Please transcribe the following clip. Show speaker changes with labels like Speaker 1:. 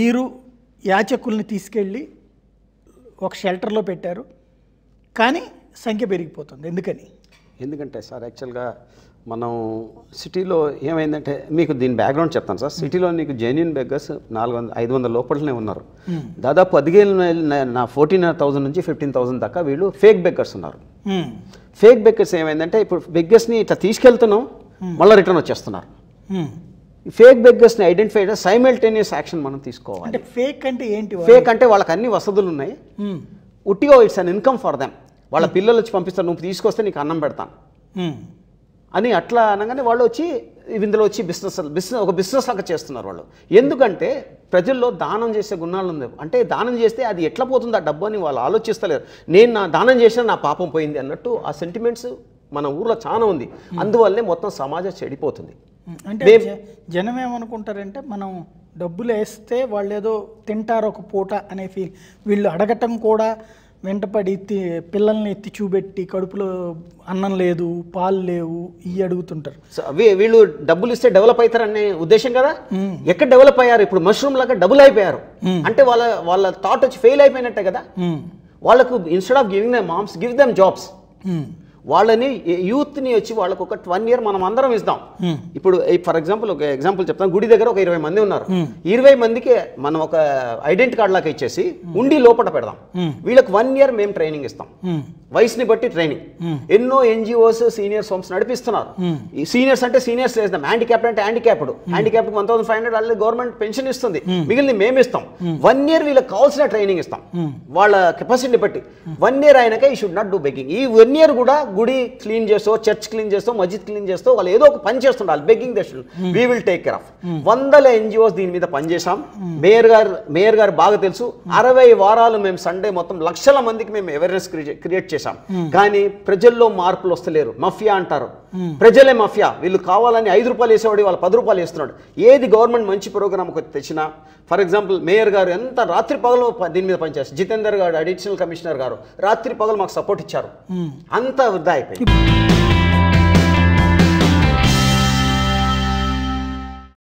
Speaker 1: మీరు యాచకుల్ని తీసుకెళ్ళి ఒక షెల్టర్లో పెట్టారు కానీ సంఖ్య పెరిగిపోతుంది ఎందుకని
Speaker 2: ఎందుకంటే సార్ యాక్చువల్గా మనం సిటీలో ఏమైందంటే మీకు దీని బ్యాక్గ్రౌండ్ చెప్తాను సార్ సిటీలో నీకు జెన్యున్ బెగ్గర్స్ నాలుగు వందల ఐదు వందల లోపలనే ఉన్నారు దాదాపు పదిహేను వేల- నా ఫోర్టీన్ థౌసండ్ నుంచి ఫిఫ్టీన్ థౌసండ్ దాకా వీళ్ళు ఫేక్ బెగ్గర్స్ ఉన్నారు
Speaker 1: హ్మ్.
Speaker 2: ఫేక్ బెగ్గర్స్ ఏమైందంటే ఇప్పుడు బెగ్గర్స్ని ఇట్లా తీసుకెళ్తున్నాం మళ్ళీ రిటర్న్ వచ్చేస్తున్నారు
Speaker 1: హ్మ్.
Speaker 2: ఈ ఫేక్ బెగ్గర్స్ని ఐడెంటిఫై సైమల్టేనియస్ యాక్షన్ మనం తీసుకోవాలి
Speaker 1: అంటే ఫేక్ అంటే ఏంటి వాళ్ళు?
Speaker 2: ఫేక్ అంటే వాళ్ళకి అన్ని వసతులు ఉన్నాయి
Speaker 1: హ్మ్.
Speaker 2: ఉట్టిగా it's an income for them వాళ్ళ పిల్లలు వచ్చి పంపిస్తారు నువ్వు తీసుకొస్తే నీకు అన్నం పెడతాను
Speaker 1: హ్మ్.
Speaker 2: అని అట్లా అనగానే వాళ్ళు వచ్చి ఇందులో వచ్చి బిజినెస్ బిజినెస్ ఒక బిజినెస్ లాగా చేస్తున్నారు వాళ్ళు ఎందుకంటే ప్రజల్లో దానం చేసే గుణాలు ఉంది అంటే దానం చేస్తే అది ఎట్లా పోతుంది ఆ డబ్బు అని వాళ్ళు ఆలోచిస్తలేరు నేను నా దానం చేసిన నా పాపం పోయింది అన్నట్టు ఆ సెంటిమెంట్స్ మన ఊర్లో చాలా ఉంది అందువల్లే మొత్తం సమాజం చెడిపోతుంది
Speaker 1: హ్మ్. అంటే
Speaker 2: మేం-
Speaker 1: జ- జనం ఏమనుకుంటారంటే మనం డబ్బులు వేస్తే వాళ్ళు ఏదో తింటారు ఒక పూట అనే ఫీల్ వీళ్ళు అడగటం కూడా వెంటపడి తి- పిల్లల్ని ఎత్తి చూపెట్టి కడుపులో అన్నం లేదు పాలు లేవు ఇవి అడుగుతుంటారు
Speaker 2: సో వీ- వీళ్ళు డబ్బులు ఇస్తే డెవలప్ అవుతారనే ఉద్దేశం కదా ఎక్కడ డెవలప్ అయ్యారు ఇప్పుడు మష్రూమ్ లాగా డబుల్ అయిపోయారు అంటే వాళ్ళ వాళ్ళ థాట్ వచ్చి ఫెయిల్ అయిపోయినట్టే కదా
Speaker 1: హ్మ్.
Speaker 2: వాళ్ళకు instead of giving them alms give them jobs
Speaker 1: hmm.
Speaker 2: వాళ్ళని యూత్ని వచ్చి వాళ్ళకు ఒక వన్ ఇయర్ మనం అందరం ఇస్తాం ఇప్పుడు ఫర్ ఎగ్జాంపుల్ ఒక ఎగ్జాంపుల్ చెప్తాను గుడి దగ్గర ఒక ఇరవై మంది ఉన్నారు ఇరవై మందికి మనం ఒక ఐడెంటి కార్డ్ లాగా ఇచ్చేసి ఉండి లోపల పెడదాం వీళ్ళకి వన్ ఇయర్ మేము ట్రైనింగ్ ఇస్తాం
Speaker 1: హ్మ్.
Speaker 2: వయసుని బట్టి ట్రైనింగ్ ఎన్నో ఎన్జిఓస్ సీనియర్స్ హోమ్స్ నడిపిస్తున్నారు ఈ సీనియర్స్ అంటే సీనియర్స్ చేస్తాం హ్యాండిక్యాప్డ్ అంటే handicapped handicapped one thousand five hundred already government pension ఇస్తుంది మిగిలిన మేము ఇస్తాం వన్ ఇయర్ వీళ్ళకి కావాల్సిన ట్రైనింగ్ ఇస్తాం వాళ్ళ కెపాసిటీ బట్టి వన్ ఇయర్ అయినాక ఈ షుడ్ నాట్ డూ బెగ్గింగ్ ఈ వన్ ఇయర్ కూడా గుడి క్లీన్ చేస్తూ చర్చ్ క్లీన్ చేస్తూ మస్జిద్ క్లీన్ చేస్తూ వాళ్ళు ఏదో ఒక పని చేస్తుండాలి begging they should we will take care of వందల ఎన్జిఓస్ దీని మీద పనిచేసాం మేయర్ గారు మేయర్ గారు బాగా తెలుసు అరవై వారాలు మేము సండే మొత్తం లక్షల మందికి మేము అవేర్నెస్ క్రియేట్ చేశాం కానీ ప్రజల్లో మార్పులు వస్తలేరు మఫియా అంటారు ప్రజలే మఫియా వీళ్ళు కావాలని ఐదు రూపాయలు వేసేవాడు వాళ్ళు పది రూపాయలు వేస్తున్నాడు ఏది గవర్నమెంట్ మంచి ప్రోగ్రామ్ తెచ్చినా ఫర్ ఎగ్జాంపుల్ మేయర్ గారు ఎంత రాత్రి పగలు ప- దీని మీద పనిచేస్తారు జితేందర్ గారు అడిషనల్ కమిషనర్ గారు రాత్రి పగలు మాకు సపోర్ట్ ఇచ్చారు అంత వృధా అయిపోయింది